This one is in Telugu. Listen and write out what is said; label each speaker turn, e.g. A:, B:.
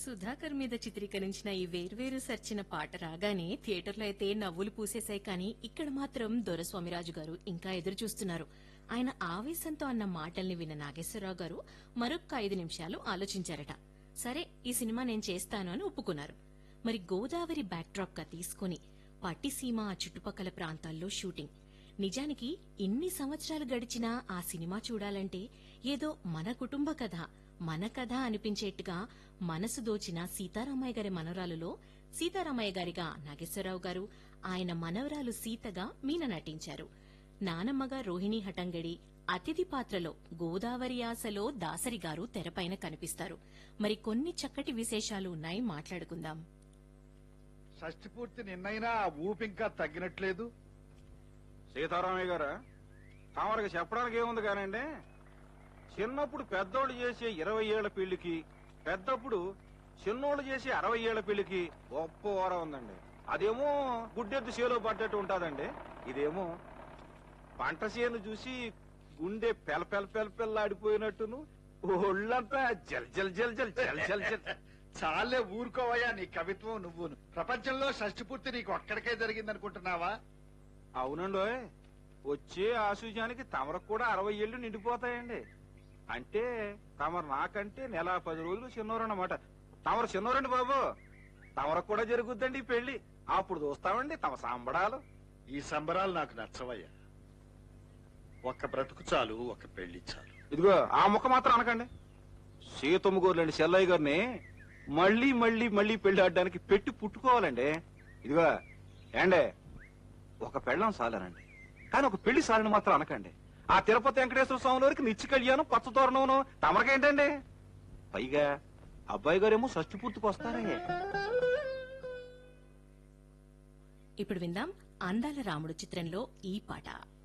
A: సుధాకర్ మీద చిత్రీకరించిన ఈ వేర్వేరు సర్చిన పాట రాగానే థియేటర్లో అయితే నవ్వులు పూసేశాయి కానీ ఇక్కడ మాత్రం దొరస్వామిరాజు గారు ఇంకా ఎదురు చూస్తున్నారు ఆయన ఆవేశంతో అన్న మాటల్ని విన్న నాగేశ్వరరావు గారు మరొక్క ఐదు నిమిషాలు ఆలోచించారట సరే ఈ సినిమా నేను చేస్తాను అని ఒప్పుకున్నారు మరి గోదావరి బ్యాక్డ్రాప్ గా తీసుకుని పట్టిసీమ ఆ చుట్టుపక్కల ప్రాంతాల్లో షూటింగ్ నిజానికి ఇన్ని సంవత్సరాలు గడిచినా ఆ సినిమా చూడాలంటే ఏదో మన కుటుంబ కథ మన కథ అనిపించేట్టుగా మనసు దోచిన సీతారామయ్య గారి మనవరాలులో సీతారామయ్య గారిగా నాగేశ్వరరావు గారు ఆయన మనవరాలు సీతగా మీన నటించారు నానమ్మగా రోహిణి హటంగడి అతిథి పాత్రలో గోదావరి ఆశలో దాసరి గారు తెరపైన కనిపిస్తారు మరి కొన్ని చక్కటి విశేషాలు ఉన్నాయి మాట్లాడుకుందాం
B: షష్టి పూర్తి నిన్నైనా ఆ ఊపి ఇంకా తగ్గినట్లేదు
C: సీతారామయ్య గారా తమరికి చెప్పడానికి ఏముంది కానండి చిన్నప్పుడు పెద్దోళ్ళు చేసే ఇరవై ఏళ్ల పెళ్లికి పెద్దప్పుడు చిన్నోళ్ళు చేసే అరవై ఏళ్ల పెళ్లికి గొప్ప ఓరం ఉందండి అదేమో గుడ్డెద్దు చేలో పడ్డట్టు ఉంటదండి ఇదేమో పంట చేను చూసి గుండె పెల పెల పెల పెల్లాడిపోయినట్టును ఒళ్ళంతా జల్ జల్ జల్ జల్ జల్ జల్ జల్
B: చాలే ఊరుకోవయ్యా నీ కవిత్వం నువ్వును ప్రపంచంలో షష్టి పూర్తి నీకు ఒక్కడికే జరిగిందనుకుంటున్నావా
C: అవునండోయ్ వచ్చే ఆశుజానికి తమరకు కూడా అరవై ఏళ్ళు నిండిపోతాయండి అంటే తమరు నాకంటే నెల పది రోజులు చిన్నోరన్నమాట తమరు చిన్నోరండి బాబు తమరకు కూడా జరుగుద్దండి ఈ పెళ్లి అప్పుడు చూస్తామండి తమ సంబడాలు
B: ఈ సంబరాలు నాకు నచ్చవయ్యా ఒక్క బ్రతుకు చాలు ఒక పెళ్లి చాలు
C: ఇదిగో ఆ ముక్క మాత్రం అనకండి సీతమ్మ గోర్లండి చెల్లయ్య గారిని మళ్ళీ మళ్ళీ మళ్ళీ పెళ్లి ఆడడానికి పెట్టి పుట్టుకోవాలండి ఇదిగో ఏండే ఒక పెళ్ళం సాలనండి కానీ ఒక పెళ్లి సాలని మాత్రం అనకండి ఆ తిరుపతి వెంకటేశ్వర స్వామి వారికి నిత్య కళ్యాణం పచ్చ తోరణం తమరకేంటండి పైగా అబ్బాయి గారేమో షష్టి పూర్తికి వస్తారే
A: ఇప్పుడు విందాం అందాల రాముడు చిత్రంలో ఈ పాట